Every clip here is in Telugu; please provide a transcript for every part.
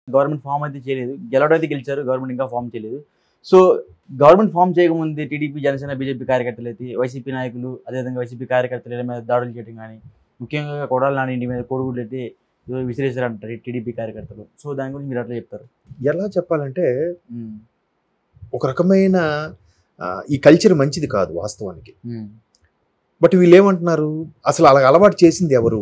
గవర్నమెంట్ ఫామ్ అయితే చేయలేదు గెలవడం అయితే గెలిచారు గవర్నమెంట్ ఇంకా ఫామ్ చేయలేదు సో గవర్నమెంట్ ఫామ్ చేయకముందే టీడీపీ జనసేన బీజేపీ కార్యకర్తలు అయితే వైసీపీ నాయకులు అదేవిధంగా వైసీపీ కార్యకర్తల మీద దాడులు చేయడం కానీ ముఖ్యంగా కొడాలి నాని ఇంటి మీద కోడిగుడ్లు అయితే విసిరేశారంటారు టీడీపీ కార్యకర్తలు సో దాని గురించి మీరు అట్లా చెప్తారు ఎలా చెప్పాలంటే ఒక రకమైన ఆ, ఈ కల్చర్ మంచిది కాదు వాస్తవానికి బట్ వీళ్ళు ఏమంటున్నారు అసలు అలా అలవాటు చేసింది ఎవరు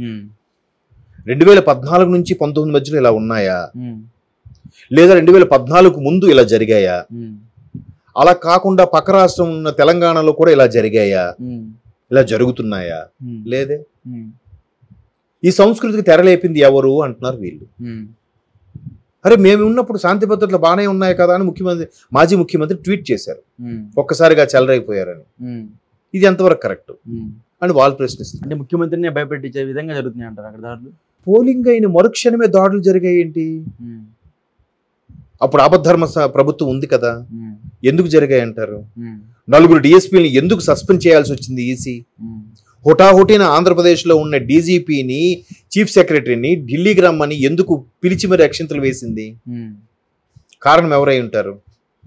రెండు వేల పద్నాలుగు నుంచి పంతొమ్మిది మధ్యలో ఇలా ఉన్నాయా లేదా రెండు వేల పద్నాలుగు ముందు ఇలా జరిగాయా అలా కాకుండా పక్క రాష్ట్రం ఉన్న తెలంగాణలో కూడా ఇలా జరిగాయా ఇలా జరుగుతున్నాయా లేదే ఈ సంస్కృతికి తెరలేపింది ఎవరు అంటున్నారు వీళ్ళు అరే మేము ఉన్నప్పుడు శాంతి భద్రతలు బాగానే ఉన్నాయి కదా అని ముఖ్యమంత్రి మాజీ ముఖ్యమంత్రి ట్వీట్ చేశారు ఒక్కసారిగా చెలరైపోయారని ఇది ఎంతవరకు కరెక్ట్ అని వాళ్ళు ప్రశ్నిస్తారు అంటే ముఖ్యమంత్రిని భయపెట్టించే విధంగా జరుగుతున్నాయి అంటారు అక్కడ దాడులు పోలింగ్ అయిన మరుక్షణమే దాడులు జరిగాయి ఏంటి అప్పుడు ఆపద్ధర్మ స- ప్రభుత్వం ఉంది కదా ఎందుకు జరిగాయి అంటారు నలుగురు డిఎస్పీని ఎందుకు సస్పెండ్ చేయాల్సి వచ్చింది ఈసీ హుటాహుటిన ఆంధ్రప్రదేశ్లో ఉన్న డీజీపీని చీఫ్ సెక్రటరీని ఢిల్లీకి రమ్మని ఎందుకు పిలిచి మరి అక్షింతలు వేసింది కారణం ఎవరై ఉంటారు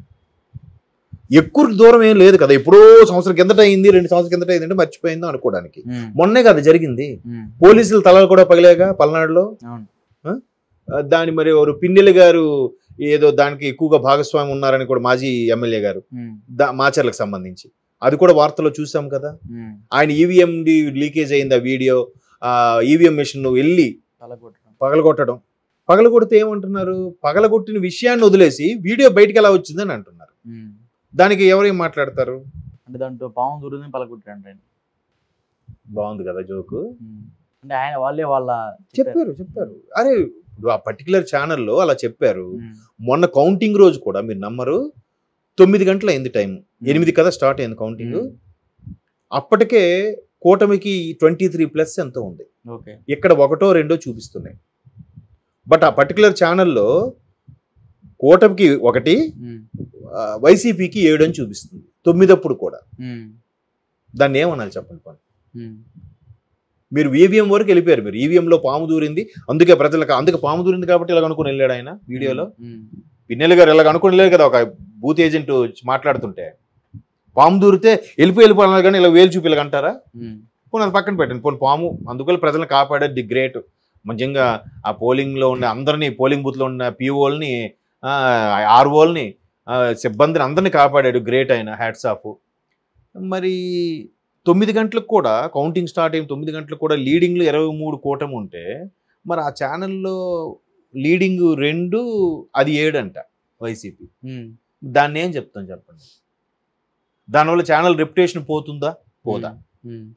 ఎక్కువ దూరం ఏం లేదు కదా ఎప్పుడో సంవత్సరం కిందట అయింది రెండు సంవత్సరం కిందట అయింది అంటే మర్చిపోయిందో అనుకోవడానికి మొన్నే కదా జరిగింది పోలీసులు తలలు కూడా పగిలేగా పల్నాడులో అవును. ఆ, దాని మరి ఎవరు పిన్నెల గారు ఏదో దానికి ఎక్కువగా భాగస్వామి ఉన్నారని కూడా మాజీ ఎమ్మెల్యే గారు దా మాచర్లకు సంబంధించి అది కూడా వార్తలో చూసాం కదా ఆయన ఈవీఎం లీకేజ్ అయింది ఆ వీడియో ఆ ఈవీఎం మిషన్ వెళ్ళి తలగొట్టడం పగలగొట్టడం పగలగొడితే ఏమంటున్నారు పగలగొట్టిన విషయాన్ని వదిలేసి వీడియో బయటికి ఎలా వచ్చిందని అంటున్నారు దానికి ఎవరేం మాట్లాడతారు అంటే దాంట్లో పాము దూరుందని పలగొట్టాడు ఆయన బాగుంది కదా జోకు అంటే ఆయన వాళ్ళే వాళ్ళ చెప్పారు చెప్పారు అరే ఇప్పుడు ఆ పర్టికులర్ ఛానల్లో అలా చెప్పారు ఉమ్, మొన్న కౌంటింగ్ రోజు కూడా మీరు నమ్మరు తొమ్మిది గంటలు అయింది టైం ఎనిమిది కదా స్టార్ట్ అయింది కౌంటింగ్ ఉమ్, అప్పటికే కూటమికి ట్వంటీ త్రీ ప్లస్ ఎంత ఉంది ఓకే ఇక్కడ ఒకటో రెండో చూపిస్తున్నాయి బట్ ఆ పర్టికులర్ ఛానల్లో కూటమికి ఒకటి ఉమ్, ఆ, వైసీపీకి ఏడు అని చూపిస్తుంది తొమ్మిదప్పుడు కూడా ఉమ్, దాన్ని ఏమనాలి చెప్పండి పని ఉమ్, మీరు ఈవీఎం వరకు వెళ్ళిపోయారు మీరు ఈవీఎంలో పాము దూరింది అందుకే ప్రజలకు అందుకే పాము దూరింది కాబట్టి ఇలా అనుకుని వెళ్ళాడు ఆయన వీడియోలో ఉమ్, పిన్నెల గారు ఇలా అనుకుని వెళ్ళారు కదా ఒక బూత్ ఏజెంట్ మాట్లాడుతుంటే పాము దూరితే వెళ్ళిపోయి వెళ్ళిపోవాలి కానీ ఇలా వేలు చూపి ఇలా అంటారా ఉమ్, పోనీ అది పక్కన పెట్టండి పోనీ పాము అందువల్ల ప్రజలను కాపాడేది ది గ్రేట్ నిజంగా ఆ పోలింగ్లో ఉన్న అందరినీ పోలింగ్ బూత్లో ఉన్న పీఓల్ని ఆర్ఓల్ని సిబ్బందిని అందరినీ కాపాడాడు గ్రేట్ ఆయన హ్యాట్స్ ఆఫ్ మరి తొమ్మిది గంటలకు కూడా కౌంటింగ్ స్టార్ట్ అయిన తొమ్మిది గంటలకు కూడా లీడింగ్లో ఇరవై మూడు కూటమి ఉంటే మరి ఆ ఛానల్లో లీడింగ్ రెండు అది ఏడు అంట వైసీపీ ఉమ్, దాన్ని ఏం చెప్తాం చెప్పండి దానివల్ల ఛానల్ రెప్యుటేషన్ పోతుందా పోదా ఉమ్,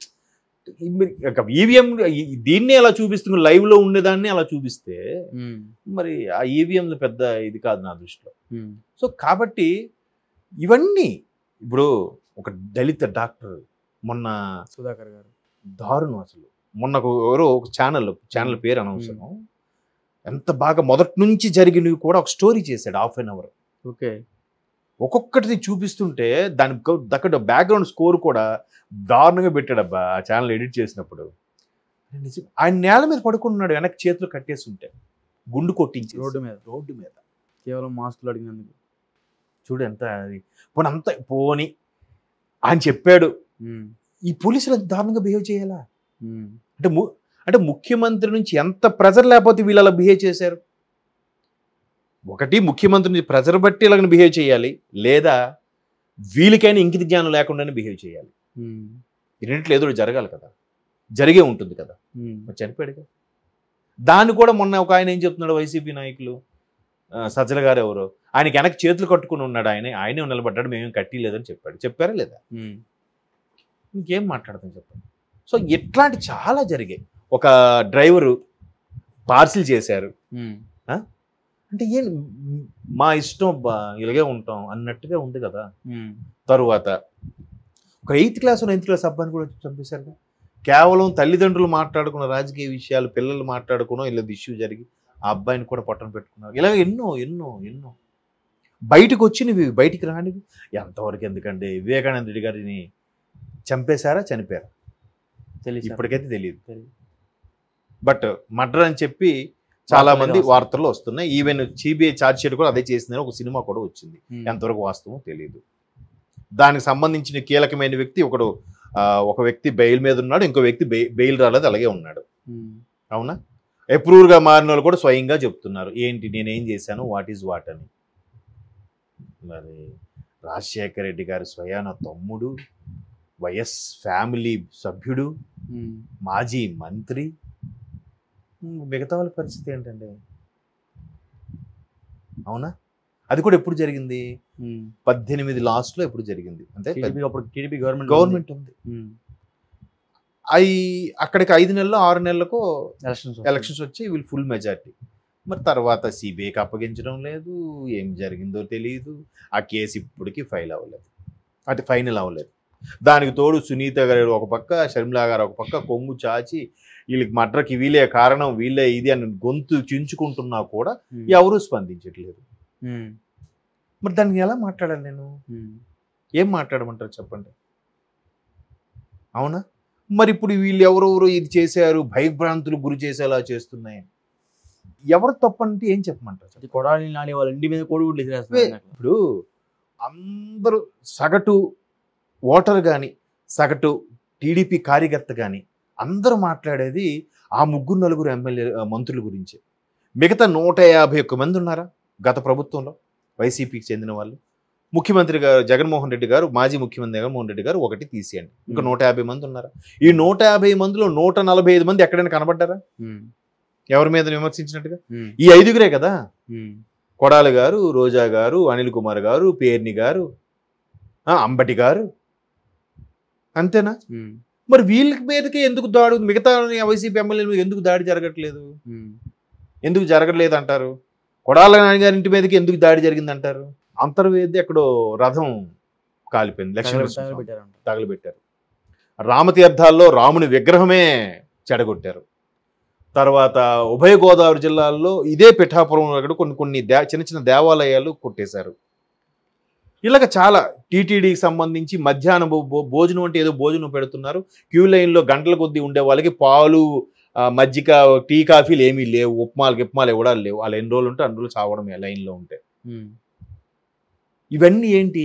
ఈవీఎం దీన్ని అలా చూపిస్తుంది లైవ్ లో ఉండేదాన్ని అలా చూపిస్తే ఉమ్, మరి ఆ ఈవీఎం పెద్ద ఇది కాదు నా దృష్టిలో ఉమ్, సో కాబట్టి ఇవన్నీ ఇప్పుడు ఒక దళిత డాక్టర్ మొన్న సుధాకర్ గారు దారుణం అసలు మొన్న ఒక- ఎవరో ఒక ఛానల్ ఛానల్ పేరు అనవసరం ఎంత బాగా మొదటి నుంచి జరిగినవి కూడా ఒక స్టోరీ చేశాడు హాఫ్ అన్ అవర్ ఓకే ఒక్కొక్కటిని చూపిస్తుంటే దాని దగ్గర బ్యాక్గ్రౌండ్ స్కోర్ కూడా దారుణంగా పెట్టాడబ్బా ఆ ఛానల్ ఎడిట్ చేసినప్పుడు నిజం ఆయన నేల మీద పడుకున్నాడు వెనక్కి చేతులు కట్టేస్తుంటే గుండు కొట్టించి రోడ్డు మీద రోడ్డు మీద కేవలం మాస్కులు అడిగినందుకు చూడు ఎంత అది పోనీ అంత పోని ఆయన చెప్పాడు ఉమ్, ఈ పోలీసులు అంత దారుణంగా బిహేవ్ చేయాలా ఉమ్, అంటే ము అంటే ముఖ్యమంత్రి నుంచి ఎంత ప్రెజర్ లేకపోతే వీళ్ళు అలా బిహేవ్ చేశారు ఒకటి ముఖ్యమంత్రి నుంచి ప్రెజర్ బట్టి ఇలాగ బిహేవ్ చేయాలి లేదా వీళ్ళకైనా ఇంకిత జ్ఞానం లేకుండానే బిహేవ్ చేయాలి ఉమ్, ఈ రెండిట్లో ఏదో ఒకటి జరగాలి కదా జరిగే ఉంటుంది కదా ఉమ్, మరి చనిపోయాడుగా దాన్ని కూడా మొన్న ఒక ఆయన ఏం చెప్తున్నాడు వైసీపీ నాయకులు ఆ, సజ్జల గారు ఎవరు ఆయనకి వెనక్కి చేతులు కట్టుకుని ఉన్నాడు ఆయన ఆయనే నిలబడ్డాడు మేమేం కట్టిలేదని చెప్పాడు చెప్పారా లేదా ఉమ్, ఇంకేం మాట్లాడతాం చెప్పండి సో ఇట్లాంటి చాలా జరిగాయి ఒక డ్రైవరు పార్సిల్ చేశారు ఉమ్, అంటే ఏం మా ఇష్టం అబ్బా ఇలాగే ఉంటాం అన్నట్టుగా ఉంది కదా ఉమ్, తరువాత ఒక ఎయిత్ క్లాస్ నైన్త్ క్లాస్ అబ్బాయిని కూడా చంపేశారు కేవలం తల్లిదండ్రులు మాట్లాడుకున్న రాజకీయ విషయాలు పిల్లలు మాట్లాడుకునో ఇలా ఇష్యూ జరిగి ఆ అబ్బాయిని కూడా పట్టణ పెట్టుకున్నారు ఇలాగ ఎన్నో ఎన్నో ఎన్నో బయటకు వచ్చినవి బయటికి రానివి ఎంతవరకు ఎందుకండి వివేకానంద రెడ్డి గారిని చంపేశారా చనిపోయారా తెలుసు ఇప్పటికైతే తెలియదు తెలియదు. బట్ మర్డర్ అని చెప్పి చాలా వార్తలు మంది వస్తున్నాయి. వార్తల్లో వస్తున్నాయి ఈవెన్ సిబిఐ ఛార్జ్ షీట్ కూడా అదే చేసిందని ఒక సినిమా కూడా వచ్చింది ఉమ్. ఎంతవరకు వాస్తవం తెలియదు దానికి సంబంధించిన కీలకమైన వ్యక్తి ఒకడు ఆ, ఒక వ్యక్తి బెయిల్ మీద ఉన్నాడు ఇంకో వ్యక్తి బెయి- బెయిల్ రాలేదు అలాగే ఉన్నాడు ఉమ్. అవునా అప్రూవ్గా మారిన వాళ్ళు కూడా స్వయంగా చెప్తున్నారు ఏంటి నేనేం చేశాను వాట్ ఈజ్ వాట్ అని మరి రాజశేఖర రెడ్డి గారి స్వయాన తమ్ముడు వైఎస్ ఫ్యామిలీ సభ్యుడు ఉమ్. మాజీ మంత్రి ఉమ్, మిగతా వాళ్ళ పరిస్థితి ఏంటండి అవునా అది కూడా ఎప్పుడు జరిగింది ఉమ్. పద్దెనిమిది లాస్ట్లో ఎప్పుడు జరిగింది అంటే టీడీపీ అప్పుడు టీడీపీ గవర్నమెంట్ గవర్నమెంట్ ఉంది అవి అక్కడికి ఐదు నెలలు ఆరు నెలలకు ఎలక్షన్స్ ఎలక్షన్స్ వచ్చి వీళ్ళు ఫుల్ మెజార్టీ మరి తర్వాత సిబిఐకి అప్పగించడం లేదు ఏం జరిగిందో తెలియదు ఆ కేసు ఇప్పటికీ ఫైల్ అవ్వలేదు అంటే ఫైనల్ అవ్వలేదు దానికి తోడు సునీత గారు ఒక పక్క షర్మిలా గారు ఒక పక్క కొంగు చాచి వీళ్ళకి మడ్రకి వీళ్ళే కారణం వీళ్ళే ఇది అని గొంతు చించుకుంటున్నా కూడా ఎవరూ స్పందించట్లేదు మరి దానికి ఎలా మాట్లాడాలి నేను ఏం మాట్లాడమంటారు చెప్పండి అవునా మరి ఇప్పుడు వీళ్ళు ఎవరెవరు ఇది చేశారు భయభ్రాంతులు గురి చేసేలా చేస్తున్నాయి ఎవరు తప్పంటే ఏం చెప్పమంటారు చెప్పండి? కొడాలి నాని వాళ్ళ ఇంటి మీద కోడిగుడ్లు ఎసిరేస్తున్నారు ఇప్పుడు అందరూ సగటు ఓటర్ కానీ సగటు టీడీపీ కార్యకర్త కానీ అందరూ మాట్లాడేది ఆ ముగ్గురు నలుగురు ఎమ్మెల్యే ఆ, మంత్రుల గురించి మిగతా నూట యాభై ఒక్క మంది ఉన్నారా గత ప్రభుత్వంలో వైసీపీకి చెందిన వాళ్ళు ముఖ్యమంత్రి గారు జగన్మోహన్ రెడ్డి గారు మాజీ ముఖ్యమంత్రి జగన్మోహన్ రెడ్డి గారు ఒకటి తీసేయండి ఇంకా Hmm. నూట యాభై మంది ఉన్నారా ఈ నూట యాభై మందిలో నూట నలభై ఐదు మంది ఎక్కడైనా కనబడ్డారా ఉమ్. ఎవరి మీద విమర్శించినట్టుగా ఉమ్. ఈ ఐదుగురే కదా ఉమ్. కొడాలి గారు రోజా గారు అనిల్ కుమార్ గారు పేర్ని గారు ఆ, అంబటి గారు అంతేనా ఉమ్. మరి వీళ్ళ మీదకే ఎందుకు దాడు మిగతా వైసీపీ ఎమ్మెల్యేల మీద ఎందుకు దాడి జరగట్లేదు ఉమ్. ఎందుకు జరగట్లేదు అంటారు కొడాల నాన్నగారి ఇంటి మీదకి ఎందుకు దాడి జరిగింది అంటారు అంతర్వేది ఎక్కడో రథం కాలిపోయింది లక్ష్మీ తగల- తగలబెట్టారంట. తగలబెట్టారు రామతీర్థాల్లో రాముని విగ్రహమే చెడగొట్టారు తర్వాత ఉభయ గోదావరి జిల్లాల్లో ఇదే పిఠాపురం అక్కడ కొన్ని కొన్ని దే చిన్న చిన్న దేవాలయాలు కొట్టేశారు ఇలాగ చాలా టీటీడీకి సంబంధించి మధ్యాహ్నం భో- భో- భోజనం అంటే ఏదో భోజనం పెడుతున్నారు క్యూ లైన్లో గంటల కొద్దీ ఉండే వాళ్ళకి పాలు ఆ, మజ్జిగ టీ కాఫీలు ఏమీ లేవు ఉప్మాలు గిప్మాలు కూడా లేవు వాళ్ళు ఎన్ని రోజులు ఉంటే అన్ని రోజులు చావడమే లైన్లో ఉంటే ఉమ్. ఇవన్నీ ఏంటి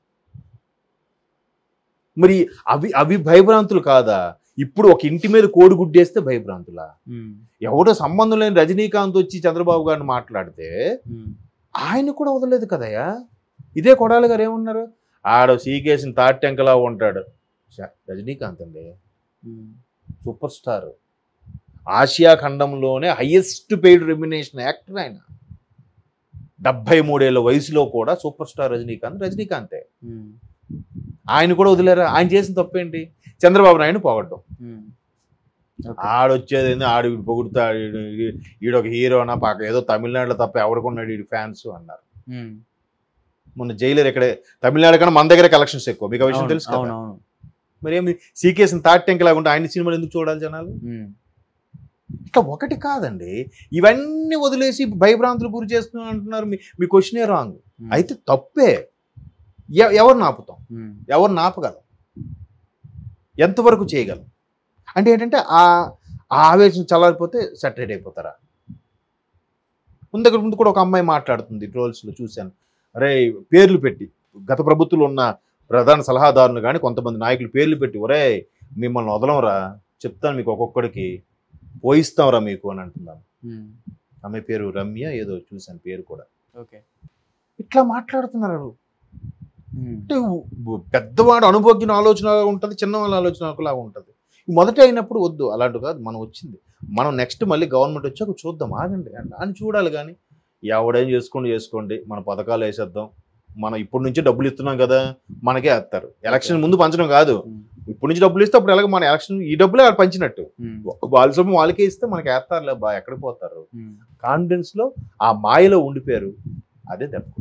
మరి అవి అవి భయభ్రాంతులు కాదా ఇప్పుడు ఒక ఇంటి మీద కోడి గుడ్డేస్తే భయభ్రాంతులా ఉమ్. ఎవడో సంబంధం లేని రజనీకాంత్ వచ్చి చంద్రబాబు గారిని మాట్లాడితే ఉమ్. ఆయన కూడా వదలలేదు కదయ్యా ఇదే కొడాలి గారు ఏమన్నారు ఆడ సీకేసిన తాటెంకలా ఉంటాడు ఛ, రజనీకాంత్ అండి ఉమ్. సూపర్ స్టార్ ఆసియా ఖండంలోనే హైయెస్ట్ పెయిడ్ రెమ్యునేషన్ యాక్టర్ ఆయన డెబ్బై మూడేళ్ల వయసులో కూడా సూపర్ స్టార్ రజనీకాంత్ రజనీకాంతే ఉమ్. ఆయన కూడా వదిలేరా ఆయన చేసిన తప్పేంటి చంద్రబాబు నాయుడు పొగడ్డం ఉమ్. ఓకే. ఆడొచ్చేది ఏంది ఆడు వీడు పొగుడుతాడు ఈడు- ఈడు- ఈడొక హీరోనా పాక ఏదో తమిళనాడులో తప్ప ఎవడుకున్నాడు వీడి ఫ్యాన్స్ అన్నారు ఉమ్. మొన్న జైలర్ ఇక్కడే తమిళనాడు కన్నా మన దగ్గర కలెక్షన్స్ ఎక్కువ మీకు ఆ విషయం అవును, తెలుసు కదా అవును అవును మరి ఏమి సీకేసిన తాటెంక లాగుంటే ఆయన సినిమాలు ఎందుకు చూడాలి జనాలు ఉమ్. ఇట్లా ఒకటి కాదండి ఇవన్నీ వదిలేసి భయభ్రాంతులు గురి చేస్తున్నా అంటున్నారు మీ మీ క్వశ్చనే రాంగ్ ఉమ్. అయితే తప్పే ఎ- ఎవరిని ఆపుతాం ఉమ్. ఎవరిని ఆపగలం ఎంతవరకు చేయగలం అంటే ఏంటంటే ఆ ఆ ఆవేశం చల్లారిపోతే సెటరేట్ అయిపోతారా ముందు దగ్గర ముందు కూడా ఒక అమ్మాయి మాట్లాడుతుంది ట్రోల్స్లో చూశాను అరే పేర్లు పెట్టి గత ప్రభుత్వంలో ఉన్న ప్రధాన సలహాదారులు కానీ కొంతమంది నాయకులు పేర్లు పెట్టి ఒరే మిమ్మల్ని వదలంరా చెప్తాను మీకు ఒక్కొక్కడికి పోయిస్తాంరా మీకు అని అంటున్నాను ఉమ్. ఆమె పేరు రమ్య ఏదో చూశాను పేరు కూడా ఓకే ఇట్లా మాట్లాడుతున్నారు ఉమ్. అంటే ఉ- పెద్దవాడు అనుభవజ్ఞ ఆలోచన ఉంటుంది చిన్నవాళ్ళ ఆలోచన ఒకలాగా ఉంటుంది మొదట అయినప్పుడు వద్దు అలాంటి కాదు మనం వచ్చింది మనం నెక్స్ట్ మళ్ళీ గవర్నమెంట్ వచ్చాక చూద్దాం ఆగండి అని అని చూడాలి కానీ ఎవడేం చేసుకోండి చేసుకోండి మన పథకాలు వేసేద్దాం మనం ఇప్పటి నుంచి డబ్బులు ఇస్తున్నాం కదా మనకే వేస్తారు ఎలక్షన్ ముందు పంచడం కాదు ఉమ్. ఇప్పటి నుంచి డబ్బులు ఇస్తే అప్పుడు ఎలాగ మన ఎలక్షన్ ఈ డబ్బులే వాళ్ళు పంచినట్టు ఉమ్. వాళ్ళ సొమ్ము వాళ్ళకే ఇస్తే మనకి వేస్తారులే బా ఎక్కడికి పోతారు ఉమ్. కాన్ఫిడెన్స్లో ఆ మాయలో ఉండిపోయారు అదే దెబ్బ